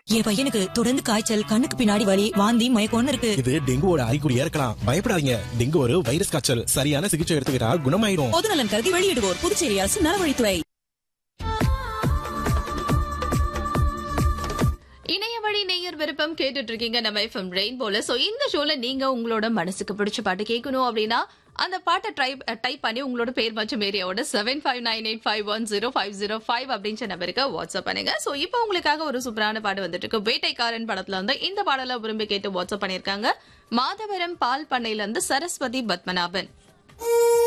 என் பையனுக்கு தொடர்ந்து காய்ச்சல் கண்ணுக்கு பின்னாடி வலி வாந்தி மயக்கம்னு இருக்கு இது டெங்குவோட அறிகுறியா இருக்கலாம் பயப்படாதீங்க டெங்கு ஒரு வைரஸ் காய்ச்சல் சரியான சிகிச்சை எடுத்துக்கிட்டா குணமாயிடும் பொது நலன் கருதி வெளியிடுவோர் புதுச்சேரி அரசு நலவழித்துறை இணைய வழி நேயர் விருப்பம் கேட்டுட்டு இருக்கீங்க நம்ம எஃப்எம் ரெயின்போல சோ இந்த ஷோல நீங்க உங்களோட மனசுக்கு பிடிச்ச பாட்டு கேட்கணும் அப்படின்னா அந்த பாட்டை டைப் டைப் பண்ணி உங்களோட பேர் மற்றும் ஏரியாவோட seven five nine eight five one zero five zero five அப்படின்ற நம்பருக்கு வாட்ஸ்அப் பண்ணுங்க சோ இப்போ உங்களுக்காக ஒரு சூப்பரான பாட்டு வந்துட்டு இருக்கு வேட்டைக்காரன் படத்துல வந்து இந்த பாடலை விரும்பி கேட்டு வாட்ஸ்அப் பண்ணிருக்காங்க மாதவரம் பால் பண்ணையில இருந்து சரஸ்வதி பத்மநாபன்